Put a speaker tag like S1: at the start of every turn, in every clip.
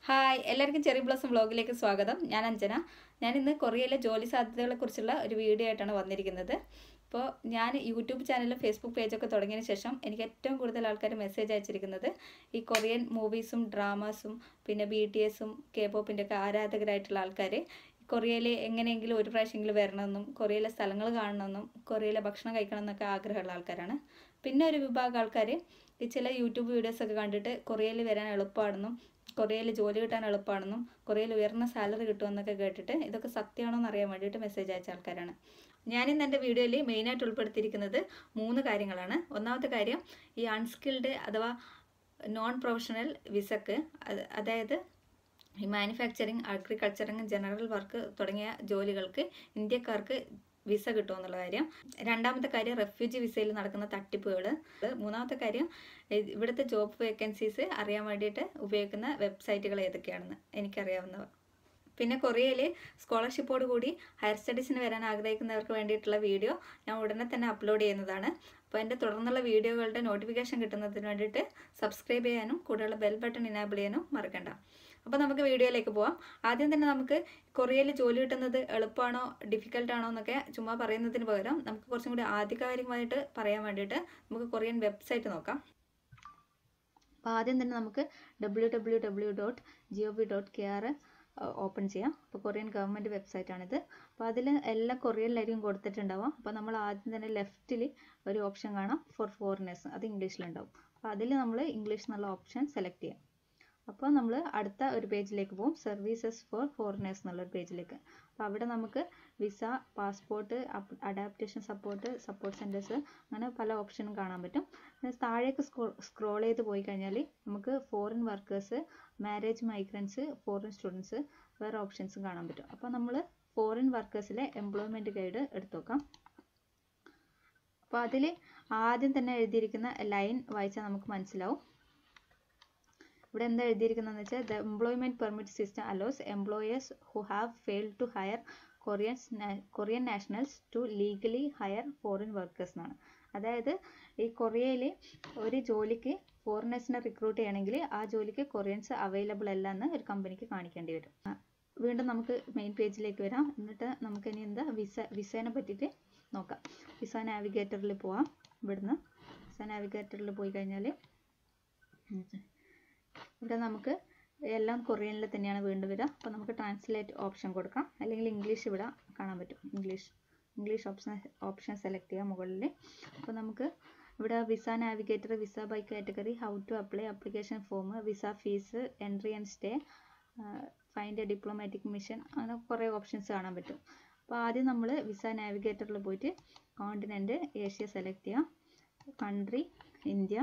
S1: hi എല്ലാവർക്കും cherry blossom വ്ളോഗിലേക്ക് സ്വാഗതം ഞാൻ അഞ്ജന ഞാൻ ഇന്ന് കൊറിയയിലെ ജോലി സാധ്യതകളെ കുറിച്ചുള്ള ഒരു വീഡിയോ ആയിട്ടാണ് വന്നിരിക്കുന്നത് അപ്പോൾ ഞാൻ യൂട്യൂബ് ചാനലും ഫേസ്ബുക്ക് പേജൊക്കെ തുടങ്ങിയതിന് ശേഷം എനിക്ക് ഏറ്റവും കൂടുതൽ ആൾക്കാർ മെസ്സേജ് അയച്ചിരിക്കുന്നത് ഈ കൊറിയൻ മൂവീസും ഡ്രാമാസും പിന്നെ ബി ടി എസും കെ പോപ്പിൻ്റെ ഒക്കെ ആരാധകരായിട്ടുള്ള ആൾക്കാർ കൊറിയയിൽ എങ്ങനെയെങ്കിലും ഒരു പ്രാവശ്യമെങ്കിലും വരണമെന്നും കൊറിയയിലെ സ്ഥലങ്ങൾ കാണണമെന്നും കൊറിയയിലെ ഭക്ഷണം കഴിക്കണം എന്നൊക്കെ ആഗ്രഹമുള്ള ആൾക്കാരാണ് പിന്നെ ഒരു വിഭാഗം ആൾക്കാർ ഈ ചില യൂട്യൂബ് വീഡിയോസ് ഒക്കെ കണ്ടിട്ട് കൊറിയയിൽ വരാൻ എളുപ്പമാണെന്നും കൊറിയയിൽ ജോലി കിട്ടാൻ എളുപ്പമാണെന്നും കൊറിയയിൽ ഉയർന്ന സാലറി കിട്ടുമെന്നൊക്കെ കേട്ടിട്ട് ഇതൊക്കെ സത്യമാണോ എന്ന് അറിയാൻ വേണ്ടിയിട്ട് മെസ്സേജ് അയച്ച ആൾക്കാരാണ് ഞാനിന്ന് എൻ്റെ വീഡിയോയിൽ മെയിനായിട്ട് ഉൾപ്പെടുത്തിയിരിക്കുന്നത് മൂന്ന് കാര്യങ്ങളാണ് ഒന്നാമത്തെ കാര്യം ഈ അൺസ്കിൽഡ് അഥവാ നോൺ പ്രൊഫഷണൽ വിസക്ക് അത്- അതായത് ഈ മാനുഫാക്ചറിങ് അഗ്രികൾച്ചറിങ് ജനറൽ വർക്ക് തുടങ്ങിയ ജോലികൾക്ക് ഇന്ത്യക്കാർക്ക് വിസ കിട്ടുമെന്നുള്ള കാര്യം രണ്ടാമത്തെ കാര്യം റെഫ്യൂജി വിസയിൽ നടക്കുന്ന തട്ടിപ്പുകൾ മൂന്നാമത്തെ കാര്യം ഇത് ഇവിടുത്തെ ജോബ് വേക്കൻസീസ് അറിയാൻ വേണ്ടിയിട്ട് ഉപയോഗിക്കുന്ന വെബ്സൈറ്റുകൾ ഏതൊക്കെയാണെന്ന് എനിക്കറിയാവുന്നവ പിന്നെ കൊറിയയിൽ സ്കോളർഷിപ്പോട് കൂടി ഹയർ സ്റ്റഡീസിന് വരാൻ ആഗ്രഹിക്കുന്നവർക്ക് വേണ്ടിയിട്ടുള്ള വീഡിയോ ഞാൻ ഉടനെ തന്നെ അപ്ലോഡ് ചെയ്യുന്നതാണ് അപ്പോൾ എൻ്റെ തുടർന്നുള്ള വീഡിയോകളുടെ നോട്ടിഫിക്കേഷൻ കിട്ടുന്നതിന് വേണ്ടിയിട്ട് സബ്സ്ക്രൈബ് ചെയ്യാനും കൂടെയുള്ള ബെൽ ബട്ടൺ ഇനാബിൾ ചെയ്യാനും മറക്കണ്ട അപ്പോൾ നമുക്ക് വീഡിയോയിലേക്ക് പോവാം ആദ്യം തന്നെ നമുക്ക് കൊറിയയിൽ ജോലി കിട്ടുന്നത് എളുപ്പമാണോ ഡിഫിക്കൽട്ടാണോ എന്നൊക്കെ ചുമ്മാ പറയുന്നതിന് പകരം നമുക്ക് കുറച്ചും കൂടി ആധികാരികമായിട്ട് പറയാൻ വേണ്ടിയിട്ട് നമുക്ക് കൊറിയൻ വെബ്സൈറ്റ് നോക്കാം അപ്പോൾ ആദ്യം തന്നെ നമുക്ക് W W W dot G O V dot K R open ചെയ്യാം അപ്പോൾ കൊറിയൻ ഗവൺമെൻറ് വെബ്സൈറ്റ് ആണിത് അപ്പോൾ അതിൽ എല്ലാ കൊറിയനിലായിരിക്കും കൊടുത്തിട്ടുണ്ടാവുക അപ്പോൾ നമ്മൾ ആദ്യം തന്നെ ലെഫ്റ്റിൽ ഒരു ഓപ്ഷൻ കാണാം ഫോർ ഫോറിനേഴ്സ് അത് ഇംഗ്ലീഷിലുണ്ടാവും അപ്പോൾ അതിൽ നമ്മൾ ഇംഗ്ലീഷ് എന്നുള്ള ഓപ്ഷൻ സെലക്ട് ചെയ്യാം അപ്പോൾ നമ്മൾ അടുത്ത ഒരു പേജിലേക്ക് പോകും സർവീസസ് ഫോർ ഫോറിനേഴ്സ് എന്നുള്ളൊരു പേജിലേക്ക് അപ്പോൾ അവിടെ നമുക്ക് visa passport adaptation support support centres അങ്ങനെ പല ഓപ്ഷനും കാണാൻ പറ്റും പിന്നെ താഴേക്ക് സ്ക്രോൾ ചെയ്ത് പോയി കഴിഞ്ഞാൽ നമുക്ക് foreign workers marriage migrants foreign students വേറെ ഓപ്ഷൻസും കാണാൻ പറ്റും അപ്പോൾ നമ്മൾ ഫോറിൻ വർക്കേഴ്സിലെ എംപ്ലോയ്മെൻറ്റ് ഗൈഡ് എടുത്തു നോക്കാം അപ്പോൾ അതിൽ ആദ്യം തന്നെ എഴുതിയിരിക്കുന്ന ലൈൻ വായിച്ചാൽ നമുക്ക് മനസ്സിലാവും ഇവിടെ എന്താ എഴുതിയിരിക്കുന്നതെന്ന് വെച്ചാൽ the employment permit system allows employers who have failed to hire Koreans Korean nationals to legally hire foreign workers എന്നാണ് അതായത് ഈ കൊറിയയിൽ ഒരു ജോലിക്ക് ഫോറിനേഴ്സിനെ റിക്രൂട്ട് ചെയ്യണമെങ്കിൽ ആ ജോലിക്ക് കൊറിയൻസ് അവൈലബിൾ അല്ല എന്ന് ഒരു കമ്പനിക്ക് കാണിക്കേണ്ടി വരും ആ, വീണ്ടും നമുക്ക് മെയിൻ പേജിലേക്ക് വരാം എന്നിട്ട് നമുക്ക് ഇനി എന്താ വിസ വിസേനെ പറ്റിയിട്ട് നോക്കാം വിസ നാവിഗേറ്ററിൽ പോവാം ഇവിടുന്ന് വിസ നാവിഗേറ്ററിൽ പോയി കഴിഞ്ഞാൽ ഇവിടെ നമുക്ക് എല്ലാം കൊറിയനിൽ തന്നെയാണ് വീണ്ടും വരിക അപ്പോൾ നമുക്ക് ട്രാൻസ്ലേറ്റ് ഓപ്ഷൻ കൊടുക്കാം അല്ലെങ്കിൽ ഇംഗ്ലീഷ് ഇവിടെ കാണാൻ പറ്റും English English option option select ചെയ്യാം മുകളിൽ അപ്പോൾ നമുക്ക് ഇവിടെ visa navigator visa by category how to apply application form visa fees entry and stay find a diplomatic mission അങ്ങനെ കുറേ ഓപ്ഷൻസ് കാണാൻ പറ്റും അപ്പോൾ ആദ്യം നമ്മൾ വിസ നാവിഗേറ്ററിൽ പോയിട്ട് കോണ്ടിനെൻറ്റ് ഏഷ്യ സെലക്ട് ചെയ്യാം country India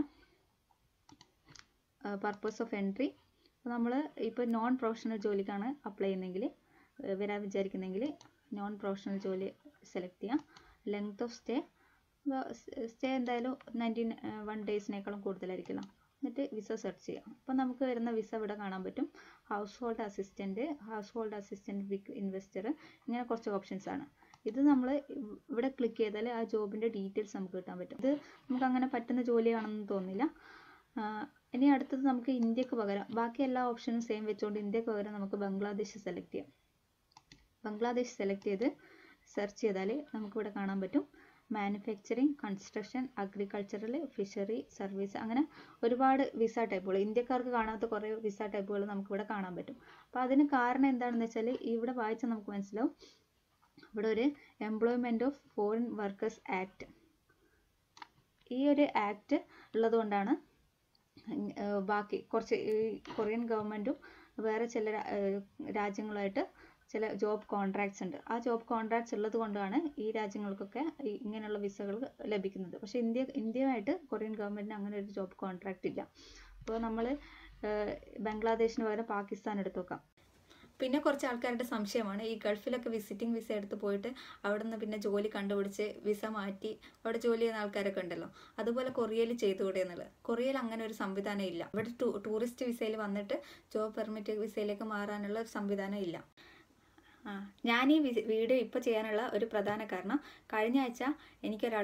S1: purpose of entry അപ്പോൾ നമ്മൾ ഇപ്പോൾ നോൺ പ്രൊഫഷണൽ ജോലിക്കാണ് അപ്ലൈ ചെയ്യുന്നതെങ്കിൽ വരാൻ വിചാരിക്കുന്നെങ്കിൽ നോൺ പ്രൊഫഷണൽ ജോലി സെലക്ട് ചെയ്യാം ലെങ്ത് ഓഫ് സ്റ്റേ സ്റ്റേ എന്തായാലും നയൻറ്റീൻ വൺ ഡേയ്സിനേക്കാളും കൂടുതലായിരിക്കുമല്ലോ എന്നിട്ട് വിസ സെർച്ച് ചെയ്യാം അപ്പോൾ നമുക്ക് വരുന്ന വിസ ഇവിടെ കാണാൻ പറ്റും household assistant household assistant big investor ഇങ്ങനെ കുറച്ച് ഓപ്ഷൻസ് ആണ് ഇത് നമ്മൾ ഇവിടെ ക്ലിക്ക് ചെയ്താൽ ആ ജോബിൻ്റെ ഡീറ്റെയിൽസ് നമുക്ക് കിട്ടാൻ പറ്റും ഇത് നമുക്ക് അങ്ങനെ പറ്റുന്ന ജോലിയാണെന്ന് തോന്നില്ല ആഹ് ഇനി അടുത്തത് നമുക്ക് ഇന്ത്യക്ക് പകരം ബാക്കി എല്ലാ ഓപ്ഷനും സെയിം വെച്ചുകൊണ്ട് ഇന്ത്യക്ക് പകരം നമുക്ക് ബംഗ്ലാദേശ് സെലക്ട് ചെയ്യാം ബംഗ്ലാദേശ് സെലക്ട് ചെയ്ത് സെർച്ച് ചെയ്താൽ നമുക്കിവിടെ കാണാൻ പറ്റും manufacturing construction agricultural fishery service അങ്ങനെ ഒരുപാട് വിസ ടൈപ്പുകൾ ഇന്ത്യക്കാർക്ക് കാണാത്ത കുറേ വിസ ടൈപ്പുകൾ നമുക്കിവിടെ കാണാൻ പറ്റും അപ്പോൾ അതിന് കാരണം എന്താണെന്ന് വെച്ചാൽ ഇവിടെ വായിച്ചാൽ നമുക്ക് മനസ്സിലാവും ഇവിടെ ഒരു employment of foreign workers act ഈ ഒരു ആക്ട് ഉള്ളത് കൊണ്ടാണ് ഏഹ് ബാക്കി കുറച്ച് ഈ കൊറിയൻ ഗവൺമെൻറ്റും വേറെ ചില രാ- ഏഹ് രാജ്യങ്ങളുമായിട്ട് ചില ജോബ് കോൺട്രാക്ട്സ് ഉണ്ട് ആ ജോബ് കോൺട്രാക്ട്സ് ഉള്ളത് കൊണ്ടാണ് ഈ രാജ്യങ്ങൾക്കൊക്കെ ഈ ഇങ്ങനെയുള്ള വിസകൾ ലഭിക്കുന്നത് പക്ഷേ ഇന്ത്യ ഇന്ത്യയുമായിട്ട് കൊറിയൻ ഗവൺമെൻറ്റിന് അങ്ങനെ ഒരു ജോബ് കോൺട്രാക്റ്റ് ഇല്ല അപ്പോൾ നമ്മൾ ബംഗ്ലാദേശിന് പകരം പാകിസ്ഥാൻ എടുത്ത് നോക്കാം പിന്നെ കുറച്ച് ആൾക്കാരുടെ സംശയമാണ് ഈ ഗൾഫിലൊക്കെ വിസിറ്റിംഗ് വിസ എടുത്ത് പോയിട്ട് അവിടെ നിന്ന് പിന്നെ ജോലി കണ്ടുപിടിച്ച് വിസ മാറ്റി അവിടെ ജോലി ചെയ്യുന്ന ആൾക്കാരൊക്കെ ഉണ്ടല്ലോ അതുപോലെ കൊറിയയിൽ ചെയ്തുകൂടെ എന്നുള്ളത് കൊറിയയിൽ അങ്ങനെ ഒരു സംവിധാനം ഇല്ല ഇവിടെ ടൂ ടൂറിസ്റ്റ് വിസയിൽ വന്നിട്ട് ജോബ് പെർമിറ്റ് വിസയിലേക്ക് മാറാനുള്ള ഒരു സംവിധാനം ഇല്ല ആ ഞാൻ ഈ വി- വീഡിയോ ഇപ്പോൾ ചെയ്യാനുള്ള ഒരു പ്രധാന കാരണം കഴിഞ്ഞ ആഴ്ച എനിക്കൊരാൾ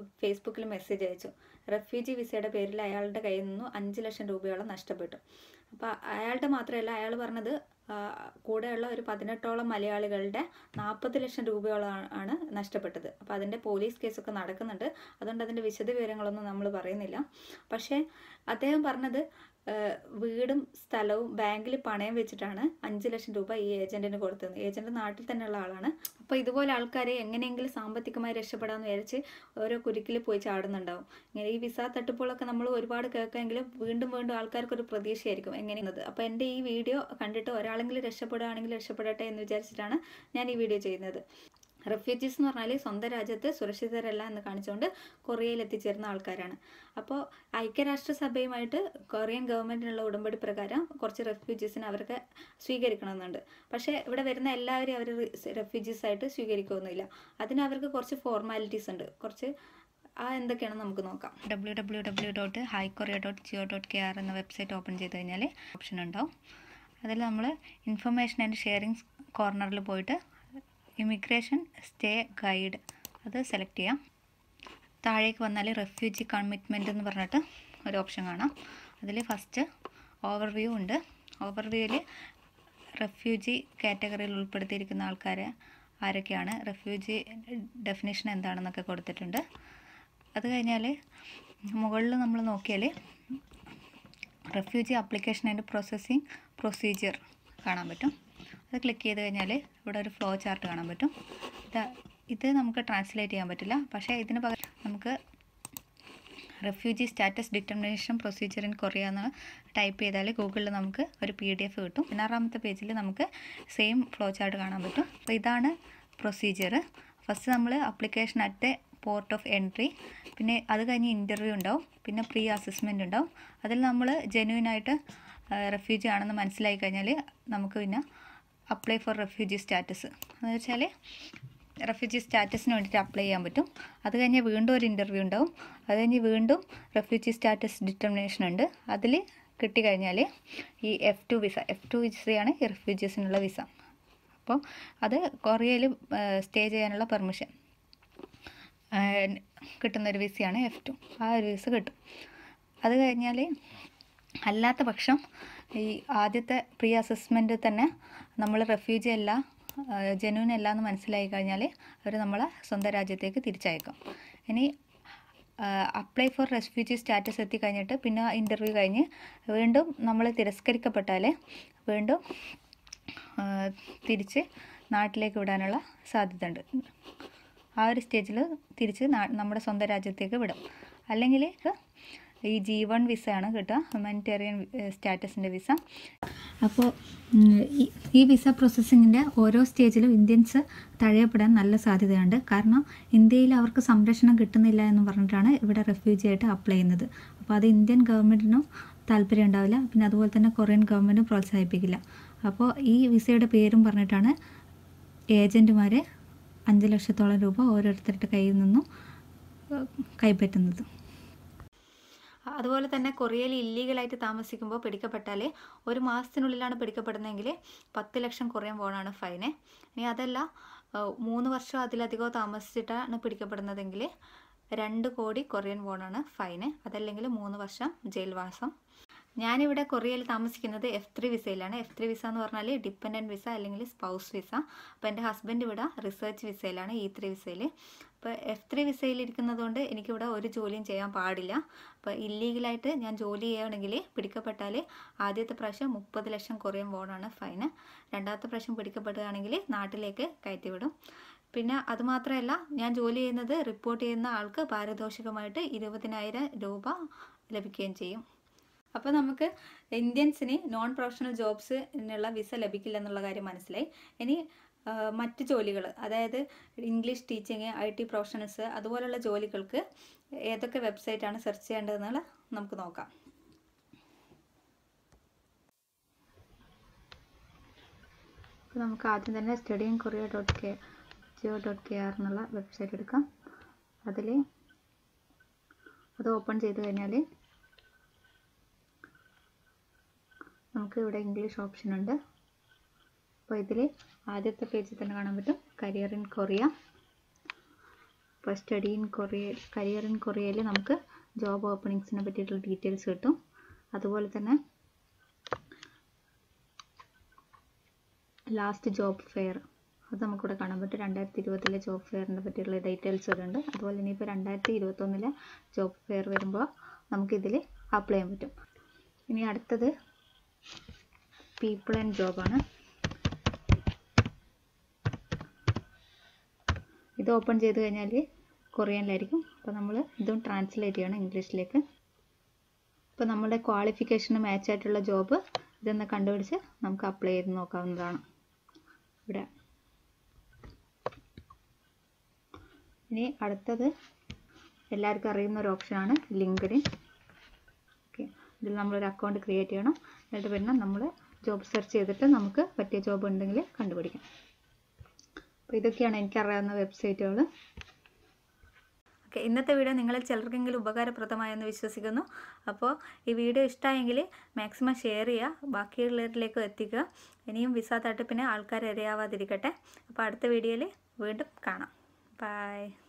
S1: ഫേസ്ബുക്കിൽ മെസ്സേജ് അയച്ചു റെഫ്യൂജി വിസയുടെ പേരിൽ അയാളുടെ കയ്യിൽ നിന്നും അഞ്ച് ലക്ഷം രൂപയോളം നഷ്ടപ്പെട്ടു അപ്പോൾ അയാളുടെ മാത്രമല്ല അയാൾ പറഞ്ഞത് ആ, കൂടെയുള്ള ഒരു പതിനെട്ടോളം മലയാളികളുടെ നാൽപ്പത് ലക്ഷം രൂപയോളം ആണ് നഷ്ടപ്പെട്ടത് അപ്പോൾ അതിൻ്റെ പോലീസ് കേസൊക്കെ നടക്കുന്നുണ്ട് അതുകൊണ്ട് അതിൻ്റെ വിശദ വിവരങ്ങളൊന്നും നമ്മൾ പറയുന്നില്ല പക്ഷേ അദ്ദേഹം പറഞ്ഞത് ആ, വീടും സ്ഥലവും ബാങ്കിൽ പണയം വെച്ചിട്ടാണ് അഞ്ച് ലക്ഷം രൂപ ഈ ഏജൻറ്റിന് കൊടുത്തത് ഏജൻറ്റ് നാട്ടിൽ തന്നെയുള്ള ആളാണ് അപ്പോൾ ഇതുപോലെ ആൾക്കാരെ എങ്ങനെയെങ്കിലും സാമ്പത്തികമായി രക്ഷപ്പെടാമെന്ന് വിചാരിച്ച് ഓരോ കുരുക്കിൽ പോയി ചാടുന്നുണ്ടാവും ഇങ്ങനെ ഈ വിസ തട്ടിപ്പുകളൊക്കെ നമ്മൾ ഒരുപാട് കേൾക്കാമെങ്കിലും വീണ്ടും വീണ്ടും ആൾക്കാർക്ക് ഒരു പ്രതീക്ഷയായിരിക്കും എങ്ങനെയുന്നത് അപ്പോൾ എൻ്റെ ഈ വീഡിയോ കണ്ടിട്ട് ഒരാളെങ്കിലും രക്ഷപ്പെടുകയാണെങ്കിൽ രക്ഷപ്പെടട്ടെ എന്ന് വിചാരിച്ചിട്ടാണ് ഞാൻ ഈ വീഡിയോ ചെയ്യുന്നത് റെഫ്യൂജീസ് എന്ന് പറഞ്ഞാൽ സ്വന്തം രാജ്യത്ത് സുരക്ഷിതരല്ല എന്ന് കാണിച്ചുകൊണ്ട് കൊറിയയിൽ എത്തിച്ചേർന്ന ആൾക്കാരാണ് അപ്പോൾ ഐക്യരാഷ്ട്രസഭയുമായിട്ട് കൊറിയൻ ഗവൺമെൻറ്റിനുള്ള ഉടമ്പടി പ്രകാരം കുറച്ച് റെഫ്യൂജീസിനെ അവർക്ക് സ്വീകരിക്കണമെന്നുണ്ട് പക്ഷേ ഇവിടെ വരുന്ന എല്ലാവരെയും അവർ റെഫ്യൂജീസ് ആയിട്ട് സ്വീകരിക്കുകയൊന്നുമില്ല അതിന് അവർക്ക് കുറച്ച് ഫോർമാലിറ്റീസ് ഉണ്ട് കുറച്ച് ആ എന്തൊക്കെയാണെന്ന് നമുക്ക് നോക്കാം W W W dot hi Korea dot G O dot K R എന്ന വെബ്സൈറ്റ് ഓപ്പൺ ചെയ്ത് കഴിഞ്ഞാൽ ഓപ്ഷൻ ഉണ്ടാവും അതിൽ നമ്മൾ ഇൻഫർമേഷൻ ആൻഡ് ഷെയറിംഗ് കോർണറിൽ പോയിട്ട് ഇമിഗ്രേഷൻ സ്റ്റേ ഗൈഡ് അത് സെലക്ട് ചെയ്യാം താഴേക്ക് വന്നാൽ റെഫ്യൂജി കമ്മിറ്റ്മെൻറ്റ് എന്ന് പറഞ്ഞിട്ട് ഒരു ഓപ്ഷൻ കാണാം അതിൽ ഫസ്റ്റ് ഓവർവ്യൂ ഉണ്ട് ഓവർവ്യൂവിൽ റെഫ്യൂജി കാറ്റഗറിയിൽ ഉൾപ്പെടുത്തിയിരിക്കുന്ന ആൾക്കാർ ആരൊക്കെയാണ് റെഫ്യൂജി ഡെഫിനേഷൻ എന്താണെന്നൊക്കെ കൊടുത്തിട്ടുണ്ട് അത് കഴിഞ്ഞാൽ മുകളിൽ നമ്മൾ നോക്കിയാൽ refugee application and processing procedure കാണാൻ പറ്റും അത് ക്ലിക്ക് ചെയ്ത് കഴിഞ്ഞാൽ ഇവിടെ ഒരു ഫ്ലോ ചാർട്ട് കാണാൻ പറ്റും ഇത് ഇത് നമുക്ക് ട്രാൻസ്ലേറ്റ് ചെയ്യാൻ പറ്റില്ല പക്ഷേ ഇതിന് പകരം നമുക്ക് refugee status determination procedure in Korea എന്ന് ടൈപ്പ് ചെയ്താൽ ഗൂഗിളിൽ നമുക്ക് ഒരു പി ഡി എഫ് കിട്ടും പതിനാറാമത്തെ പേജിൽ നമുക്ക് സെയിം ഫ്ലോ ചാർട്ട് കാണാൻ പറ്റും അപ്പോൾ ഇതാണ് പ്രൊസീജിയർ ഫസ്റ്റ് നമ്മൾ application at port of entry പിന്നെ അത് കഴിഞ്ഞ് ഇൻ്റർവ്യൂ ഉണ്ടാവും പിന്നെ പ്രീ അസസ്മെൻ്റ് ഉണ്ടാവും അതിൽ നമ്മൾ ജെന്യൂനായിട്ട് റെഫ്യൂജി ആണെന്ന് മനസ്സിലായി കഴിഞ്ഞാൽ നമുക്ക് പിന്നെ അപ്ലൈ ഫോർ റെഫ്യൂജി സ്റ്റാറ്റസ് എന്ന് വെച്ചാൽ റെഫ്യൂജി സ്റ്റാറ്റസിന് വേണ്ടിയിട്ട് അപ്ലൈ ചെയ്യാൻ പറ്റും അത് കഴിഞ്ഞ് വീണ്ടും ഒരു ഇൻ്റർവ്യൂ ഉണ്ടാവും അത് കഴിഞ്ഞ് വീണ്ടും റെഫ്യൂജി സ്റ്റാറ്റസ് ഡിറ്റർമിനേഷൻ ഉണ്ട് അതിൽ കിട്ടിക്കഴിഞ്ഞാൽ ഈ F two visa F two വിസയാണ് ഈ റെഫ്യൂജീസിനുള്ള വിസ അപ്പോൾ അത് കൊറിയയിൽ സ്റ്റേ ചെയ്യാനുള്ള പെർമിഷൻ കിട്ടുന്നൊരു വിസയാണ് എഫ് ടു ആ ഒരു വിസ കിട്ടും അത് കഴിഞ്ഞാൽ അല്ലാത്ത പക്ഷം ഈ ആദ്യത്തെ പ്രീ അസസ്മെൻറ്റ് തന്നെ നമ്മൾ റെഫ്യൂജി അല്ല ജെന്യൂൻ അല്ല എന്ന് മനസ്സിലായി കഴിഞ്ഞാൽ അവർ നമ്മളെ സ്വന്തം രാജ്യത്തേക്ക് തിരിച്ചയക്കും ഇനി അപ്ലൈ ഫോർ റെഫ്യൂജി സ്റ്റാറ്റസ് എത്തിക്കഴിഞ്ഞിട്ട് പിന്നെ ഇൻ്റർവ്യൂ കഴിഞ്ഞ് വീണ്ടും നമ്മൾ തിരസ്കരിക്കപ്പെട്ടാൽ വീണ്ടും ആ, തിരിച്ച് നാട്ടിലേക്ക് വിടാനുള്ള സാധ്യത ഉണ്ട് ആ ഒരു സ്റ്റേജിൽ തിരിച്ച് നാ- നമ്മുടെ സ്വന്തം രാജ്യത്തേക്ക് വിടും അല്ലെങ്കിൽ ഈ ജി വൺ വിസയാണ് കിട്ടുക ഹ്യൂമാനിറ്റേറിയൻ സ്റ്റാറ്റസിൻ്റെ വിസ അപ്പോൾ ഈ ഈ വിസ പ്രോസസ്സിങ്ങിൻ്റെ ഓരോ സ്റ്റേജിലും ഇന്ത്യൻസ് തഴയപ്പെടാൻ നല്ല സാധ്യതയുണ്ട് കാരണം ഇന്ത്യയിൽ അവർക്ക് സംരക്ഷണം കിട്ടുന്നില്ല എന്ന് പറഞ്ഞിട്ടാണ് ഇവിടെ റെഫ്യൂജി ആയിട്ട് അപ്ലൈ ചെയ്യുന്നത് അപ്പോൾ അത് ഇന്ത്യൻ ഗവൺമെൻറ്റിനും താല്പര്യം ഉണ്ടാവില്ല പിന്നെ അതുപോലെ തന്നെ കൊറിയൻ ഗവൺമെൻറ്റും പ്രോത്സാഹിപ്പിക്കില്ല അപ്പോൾ ഈ വിസയുടെ പേരും പറഞ്ഞിട്ടാണ് ഏജൻറ്റുമാർ അഞ്ച് ലക്ഷത്തോളം രൂപ ഓരോരുത്തരുടെ കയ്യിൽ നിന്നും ഏഹ്, കൈപ്പറ്റുന്നത് അതുപോലെ തന്നെ കൊറിയയിൽ ഇല്ലീഗലായിട്ട് താമസിക്കുമ്പോൾ പിടിക്കപ്പെട്ടാൽ ഒരു മാസത്തിനുള്ളിലാണ് പിടിക്കപ്പെടുന്നതെങ്കിൽ പത്ത് ലക്ഷം കൊറിയൻ വോണാണ് ഫൈന് ഇനി അതല്ല ഏഹ്, മൂന്ന് വർഷം അതിലധികമോ താമസിച്ചിട്ടാണ് പിടിക്കപ്പെടുന്നതെങ്കിൽ രണ്ട് കോടി കൊറിയൻ വോണാണ് ഫൈന് അതല്ലെങ്കിൽ മൂന്ന് വർഷം ജയിൽവാസം ഞാനിവിടെ കൊറിയയിൽ താമസിക്കുന്നത് എഫ് ത്രീ വിസയിലാണ് എഫ് ത്രീ വിസ എന്ന് പറഞ്ഞാൽ ഡിപ്പെൻഡൻറ്റ് വിസ അല്ലെങ്കിൽ സ്പൗസ് വിസ അപ്പോൾ എൻ്റെ ഹസ്ബൻഡ് ഇവിടെ റിസർച്ച് വിസയിലാണ് ഇ ത്രീ വിസയിൽ അപ്പോൾ എഫ് ത്രീ വിസയിൽ ഇരിക്കുന്നത് കൊണ്ട് എനിക്കിവിടെ ഒരു ജോലിയും ചെയ്യാൻ പാടില്ല അപ്പോൾ ഇല്ലീഗലായിട്ട് ഞാൻ ജോലി ചെയ്യുകയാണെങ്കിൽ പിടിക്കപ്പെട്ടാൽ ആദ്യത്തെ പ്രാവശ്യം മുപ്പത് ലക്ഷം കൊറിയൻ വോണാണ് ഫൈന് രണ്ടാമത്തെ പ്രാവശ്യം പിടിക്കപ്പെടുകയാണെങ്കിൽ നാട്ടിലേക്ക് കയറ്റിവിടും പിന്നെ അതുമാത്രമല്ല ഞാൻ ജോലി ചെയ്യുന്നത് റിപ്പോർട്ട് ചെയ്യുന്ന ആൾക്ക് പാരിതോഷികമായിട്ട് ഇരുപതിനായിരം രൂപ ലഭിക്കുകയും ചെയ്യും അപ്പോൾ നമുക്ക് ഇന്ത്യൻസിന് നോൺ പ്രൊഫഷണൽ ജോബ്സിനുള്ള വിസ ലഭിക്കില്ല എന്നുള്ള കാര്യം മനസ്സിലായി ഇനി ആ, മറ്റ് ജോലികൾ അതായത് English teaching I T professionals അതുപോലുള്ള ജോലികൾക്ക് ഏതൊക്കെ വെബ്സൈറ്റാണ് സെർച്ച് ചെയ്യേണ്ടതെന്നുള്ള നമുക്ക് നോക്കാം അപ്പോൾ നമുക്ക് ആദ്യം തന്നെ study in Korea dot K G O dot K R എന്നുള്ള വെബ്സൈറ്റ് എടുക്കാം അതിൽ അത് ഓപ്പൺ ചെയ്ത് കഴിഞ്ഞാൽ നമുക്ക് ഇവിടെ ഇംഗ്ലീഷ് ഓപ്ഷൻ ഉണ്ട് അപ്പോൾ ഇതിൽ ആദ്യത്തെ പേജിൽ തന്നെ കാണാൻ പറ്റും കരിയർ ഇൻ കൊറിയ ഇപ്പോൾ study in Korea career in കൊറിയയിൽ നമുക്ക് ജോബ് ഓപ്പണിങ്സിനെ പറ്റിയിട്ടുള്ള ഡീറ്റെയിൽസ് കിട്ടും അതുപോലെ തന്നെ
S2: ലാസ്റ്റ് ജോബ് ഫെയർ അത് നമുക്കിവിടെ കാണാൻ പറ്റും രണ്ടായിരത്തി ഇരുപത്തിലെ ജോബ് ഫെയറിനെ പറ്റിയുള്ള ഡീറ്റെയിൽസ് ഇവിടെ ഉണ്ട് അതുപോലെ ഇനിയിപ്പോൾ രണ്ടായിരത്തി ഇരുപത്തൊന്നിലെ ജോബ് ഫെയർ വരുമ്പോൾ നമുക്കിതിൽ അപ്ലൈ ചെയ്യാൻ പറ്റും ഇനി അടുത്തത് പീപ്പിൾ ആൻഡ് ജോബാണ് ഇത് ഓപ്പൺ ചെയ്ത് കഴിഞ്ഞാൽ കൊറിയനിലായിരിക്കും അപ്പോൾ നമ്മൾ ഇതും ട്രാൻസ്ലേറ്റ് ചെയ്യണം ഇംഗ്ലീഷിലേക്ക് അപ്പോൾ നമ്മുടെ ക്വാളിഫിക്കേഷന് മാച്ച് ആയിട്ടുള്ള ജോബ് ഇതൊന്ന് കണ്ടുപിടിച്ച് നമുക്ക് അപ്ലൈ ചെയ്ത് നോക്കാവുന്നതാണ് ഇവിടെ ഇനി അടുത്തത് എല്ലാവർക്കും അറിയുന്ന ഒരു ഓപ്ഷനാണ് ലിങ്ക്ഡിൻ ഓക്കെ ഇതിൽ നമ്മളൊരു അക്കൗണ്ട് ക്രിയേറ്റ് ചെയ്യണം എന്നിട്ട് പിന്നെ നമ്മൾ ജോബ് സെർച്ച് ചെയ്തിട്ട് നമുക്ക് പറ്റിയ ജോബ് ഉണ്ടെങ്കിൽ കണ്ടുപിടിക്കാം അപ്പോൾ ഇതൊക്കെയാണ് എനിക്കറിയാവുന്ന വെബ്സൈറ്റുകൾ
S1: ഓക്കെ ഇന്നത്തെ വീഡിയോ നിങ്ങളിൽ ചിലർക്കെങ്കിലും ഉപകാരപ്രദമായെന്ന് വിശ്വസിക്കുന്നു അപ്പോൾ ഈ വീഡിയോ ഇഷ്ടമായെങ്കിൽ മാക്സിമം ഷെയർ ചെയ്യുക ബാക്കിയുള്ളവരിലേക്കും എത്തിക്കുക ഇനിയും വിസ തട്ടിപ്പിന് ആൾക്കാർ ഇരയാവാതിരിക്കട്ടെ അപ്പോൾ അടുത്ത വീഡിയോയിൽ വീണ്ടും കാണാം ബൈ